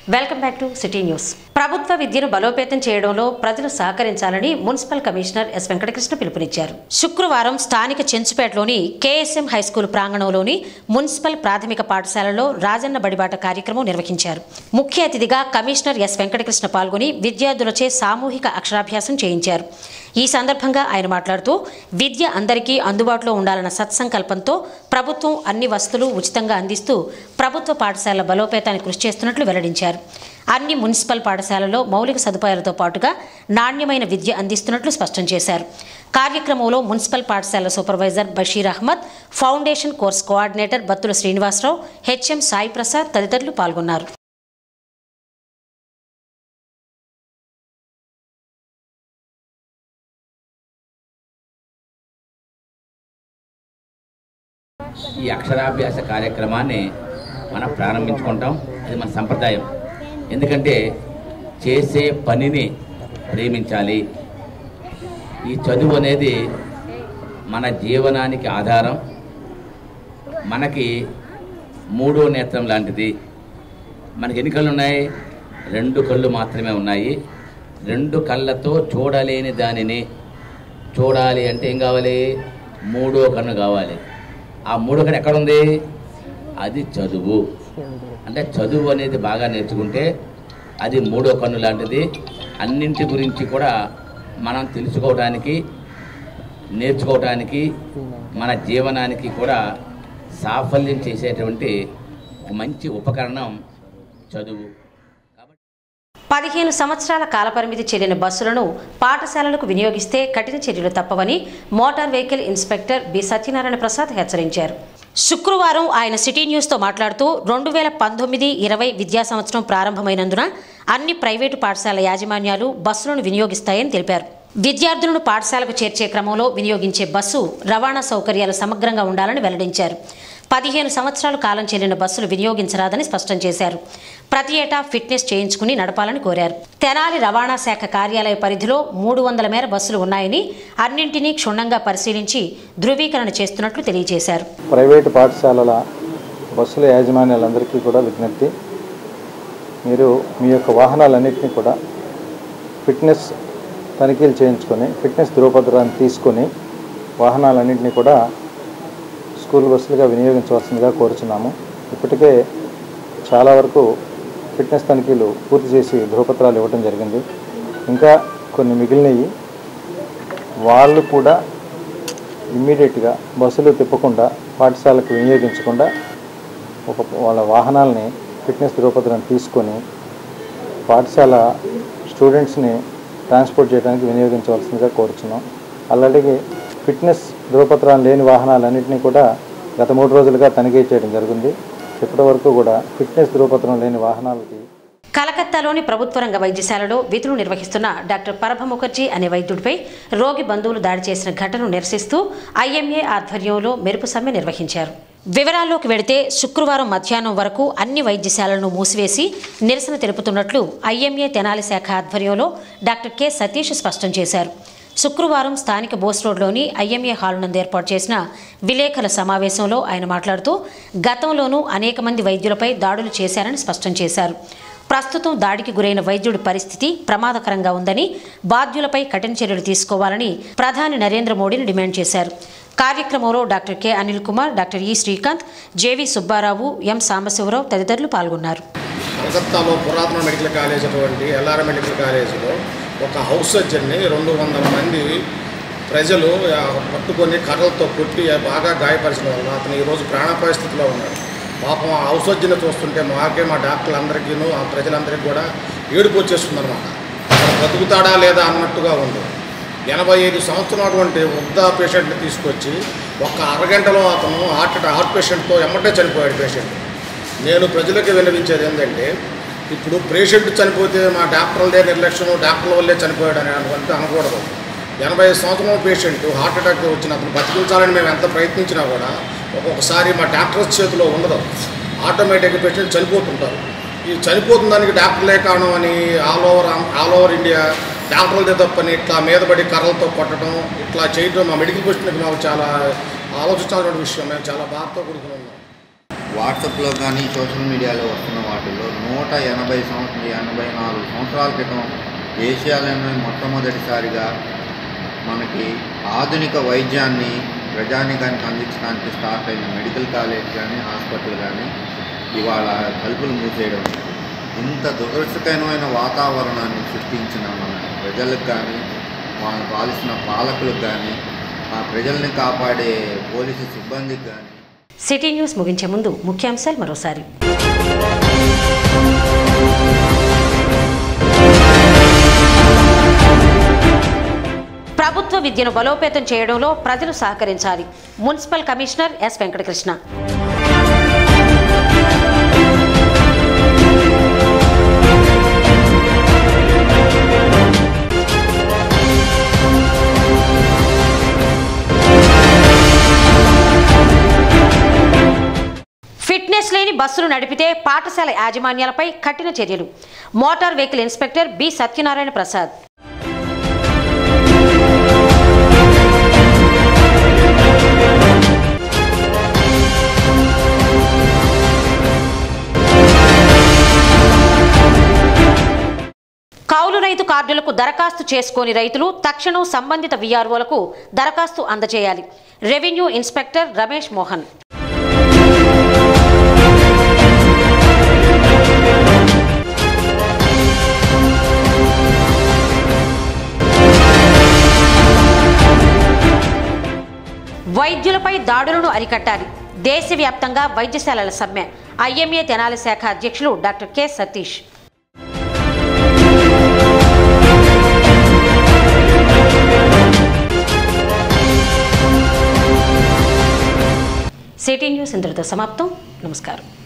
welcome back to city news ప్రభుత్వ విద్యను బలోపేతం చేయడంలో ప్రజలు సహకరించాలని మున్సిపల్ కమిషనర్ ఎస్ వెంకటకృష్ణ పిలుపునిచ్చారు శుక్రవారం స్థానిక చెంచుపేటలోని కేఎస్ఎం హైస్కూల్ ప్రాంగణంలోని మున్సిపల్ ప్రాథమిక పాఠశాలలో రాజన్న బడిబాట కార్యక్రమం నిర్వహించారు ముఖ్య అతిథిగా కమిషనర్ ఎస్ వెంకటకృష్ణ పాల్గొని విద్యార్థులచే సామూహిక అక్షరాభ్యాసం చేయించారు ఈ సందర్భంగా ఆయన మాట్లాడుతూ విద్య అందరికీ అందుబాటులో ఉండాలన్న సత్సంకల్పంతో ప్రభుత్వం అన్ని వస్తువులు ఉచితంగా అందిస్తూ ప్రభుత్వ పాఠశాలల బలోపేతానికి కృషి చేస్తున్నట్లు వెల్లడించారు అన్ని మున్సిపల్ పాఠశాలల్లో మౌలిక సదుపాయాలతో పాటుగా నాణ్యమైన విద్య అందిస్తున్నట్లు స్పష్టం చేశారు కార్యక్రమంలో మున్సిపల్ పాఠశాల supervisor Basheer Ahmed foundation course coordinator Battula Srinivasarao HM Sai Prasad తదితరులు పాల్గొన్నారు ఈ అక్షరాభ్యాస కార్యక్రమాన్ని మనం ప్రారంభించుకుంటాం అది మన సంప్రదాయం ఎందుకంటే చేసే పనిని ప్రేమించాలి ఈ చదువు అనేది మన జీవనానికి ఆధారం మనకి మూడో నేత్రం లాంటిది మనకి ఎన్ని కళ్ళు ఉన్నాయి రెండు కళ్ళు మాత్రమే ఉన్నాయి రెండు కళ్ళతో చూడలేని దానిని చూడాలి అంటే ఏం కావాలి మూడో కన్ను కావాలి ఆ మూడో కన్ను ఎక్కడ ఉంది అది చదువు అంటే చదువు అనేది బాగా నేర్చుకుంటే అది మూడో కన్ను లాంటిది అన్నింటి గురించి కూడా మనం తెలుసుకోవడానికి నేర్చుకోవడానికి మన జీవనానికి కూడా సాఫల్యం చేసేటువంటి ఒక మంచి ఉపకరణం చదువు కాబట్టి పదిహేను సంవత్సరాల కాలపరిమితి చెల్లిన బస్సులను పాఠశాలలకు వినియోగిస్తే కఠిన చర్యలు తప్పవని motor vehicle inspector B Satyanarayana Prasad హెచ్చరించారు శుక్రవారం ఆయన సిటీ న్యూస్తో మాట్లాడుతూ రెండు వేల పంతొమ్మిది ఇరవై విద్యా సంవత్సరం ప్రారంభమైనందున అన్ని ప్రైవేటు పాఠశాల యాజమాన్యాలు బస్సులను వినియోగిస్తాయని తెలిపారు విద్యార్థులను పాఠశాలకు చేర్చే క్రమంలో వినియోగించే బస్సు రవాణా సౌకర్యాలు సమగ్రంగా ఉండాలని వెల్లడించారు పదిహేను సంవత్సరాలు కాలం చెల్లిన బస్సులు వినియోగించరాదని స్పష్టం చేశారు ప్రతి ఏటా ఫిట్నెస్ చేయించుకుని నడపాలని కోరారు తెనాలి రవాణా శాఖ కార్యాలయ పరిధిలో మూడు వందల మేర బస్సులు ఉన్నాయని అన్నింటినీ క్షుణ్ణంగా పరిశీలించి ధృవీకరణ చేస్తున్నట్లు తెలియజేశారు ప్రైవేటు పాఠశాలల బస్సుల యాజమాన్యాలందరికీ కూడా విజ్ఞప్తి మీరు మీ యొక్క వాహనాలన్నింటినీ కూడా ఫిట్నెస్ తనిఖీలు చేయించుకొని ఫిట్నెస్ ధృవపత్రాన్ని తీసుకొని వాహనాలన్నింటినీ కూడా స్కూల్ బస్సులుగా వినియోగించవలసిందిగా కోరుచున్నాము ఇప్పటికే చాలా వరకు ఫిట్నెస్ తనిఖీలు పూర్తి చేసి ధృవపత్రాలు ఇవ్వడం జరిగింది ఇంకా కొన్ని మిగిలినవి వాళ్ళు కూడా ఇమ్మీడియట్గా బస్సులు తిప్పకుండా పాఠశాలకు వినియోగించకుండా ఒక వాళ్ళ వాహనాలని ఫిట్నెస్ ధృవపత్రం తీసుకొని పాఠశాల స్టూడెంట్స్ని ట్రాన్స్పోర్ట్ చేయడానికి వినియోగించవలసిందిగా కోరుచున్నాం అలాగే ఫిట్నెస్ ధృవపత్రాలు లేని వాహనాలన్నింటినీ కూడా గత మూడు రోజులుగా తనిఖీ చేయడం జరిగింది ఇప్పటి వరకు కూడా ఫిట్నెస్ ధృవపత్రం లేని వాహనాలకి కలకత్తాలోని ప్రభుత్వ రంగ వైద్యశాలలో విధులు నిర్వహిస్తున్న డాక్టర్ పరభ ముఖర్జీ అనే వైద్యుడిపై రోగి బంధువులు దాడి చేసిన ఘటనను నిరసిస్తూ ఐఎంఏ ఆధ్వర్యంలో మెరుపు సమ్మె నిర్వహించారు వివరాల్లోకి వెళితే శుక్రవారం మధ్యాహ్నం వరకు అన్ని వైద్యశాలలను మూసివేసి నిరసన తెలుపుతున్నట్లు ఐఎంఏ తెనాలి శాఖ ఆధ్వర్యంలో డాక్టర్ కె సతీష్ స్పష్టం చేశారు శుక్రవారం స్థానిక బోస్ రోడ్లోని ఐఎంఏ హాల్ నందు ఏర్పాటు చేసిన విలేకరుల సమావేశంలో ఆయన మాట్లాడుతూ గతంలోనూ అనేక మంది వైద్యులపై దాడులు చేశారని స్పష్టం చేశారు ప్రస్తుతం దాడికి గురైన వైద్యుడి పరిస్థితి ప్రమాదకరంగా ఉందని బాధ్యులపై కఠిన చర్యలు తీసుకోవాలని ప్రధాని నరేంద్ర మోడీని డిమాండ్ చేశారు కార్యక్రమంలో doctor K Anil Kumar doctor E Srikanth JV Subbarao M Sambasivarao తదితరులు పాల్గొన్నారు కలకత్తాలో పురాతన మెడికల్ కాలేజ్ అటువంటి ఎల్ఆర్ మెడికల్ కాలేజీలో ఒక హౌస్ సర్జన్ని రెండు వందల మంది ప్రజలు ఆ, పట్టుకొని కర్రలతో కొట్టి బాగా గాయపరిచిన వల్ల అతను ఈరోజు ప్రాణాపాయ స్థితిలో ఉన్నాడు పాపం ఆ హౌస్ సర్జన్ చూస్తుంటే మాకే మా డాక్టర్లందరికీను ఆ ప్రజలందరికీ కూడా ఏడుపు వచ్చేస్తుంది అనమాట అతను బతుకుతాడా లేదా అన్నట్టుగా ఉంది ఎనభై ఐదు సంవత్సరం అటువంటి వృద్ధ పేషెంట్ని తీసుకొచ్చి ఒక్క అరగంటలో అతను హార్ట్ హార్ట్ పేషెంట్తో ఎమ్మటే చనిపోయాడు పేషెంట్ నేను ప్రజలకు విన్నవించేది ఏంటంటే ఇప్పుడు పేషెంట్ చనిపోతే మా డాక్టర్లదే నిర్లక్ష్యం డాక్టర్ల వల్లే చనిపోయాడు అని అనుకుంటే అనకూడదు ఎనభై ఐదు సంవత్సరాల పేషెంట్ హార్ట్ అటాక్ వచ్చిన అతను బతికించాలని మేము ఎంత ప్రయత్నించినా కూడా ఒక్కొక్కసారి మా డాక్టర్స్ చేతిలో ఉండదు ఆటోమేటిక్గా పేషెంట్ చనిపోతుంటారు ఈ చనిపోతున్న దానికి డాక్టర్లే కారణం అని all over all over India డాక్టర్లదే తప్పని ఇట్లా మీద పడి కర్రలతో కొట్టడం ఇట్లా చేయడం మా మెడికల్ క్వశ్చన్కి మాకు చాలా ఆలోచించాల్సిన విషయం మేము చాలా బాధతో కూడుకుని ఉన్నాం వాట్సాప్లో కానీ సోషల్ మీడియాలో వస్తున్న వాటిల్లో నూట ఎనభై సంవత్సరం ఎనభై నాలుగు సంవత్సరాల క్రితం ఏషియాలోనే మొట్టమొదటిసారిగా మనకి ఆధునిక వైద్యాన్ని ప్రజానికానికి అందించడానికి స్టార్ట్ అయిన మెడికల్ కాలేజ్ కానీ హాస్పిటల్ కానీ ఇవాళ తలుపులు మూసేయడం ఇంత దురదృష్టకరమైన వాతావరణాన్ని సృష్టించిన మన ప్రజలకు కానీ వాళ్ళని పాలిస్తున్న పాలకులకు కానీ ఆ ప్రజల్ని కాపాడే పోలీసు సిబ్బందికి కానీ సిటీ న్యూస్ ముగించే ముందు ముఖ్యాంశాలు మరోసారి ప్రభుత్వ విద్యను బలోపేతం చేయడంలో ప్రజలు సహకరించాలి municipal commissioner S Venkatakrishna fitness లేని బస్సులు నడిపితే పాఠశాల యాజమాన్యాలపై కఠిన చర్యలు motor vehicle inspector B Satyanarayana Prasad కౌలు రైతు కార్డులకు దరఖాస్తు చేసుకోని రైతులు తక్షణం సంబంధిత విఆర్ఓలకు దరఖాస్తు అందజేయాలి రెవెన్యూ ఇన్స్పెక్టర్ రమేష్ మోహన్ వైద్యులపై దాడులను అరికట్టాలి దేశవ్యాప్తంగా వైద్యశాలల సమ్మె ఐఎంఏ తెనాలి శాఖ అధ్యక్షులు doctor K Satish city news ఇంతటితో సమాప్తం నమస్కారం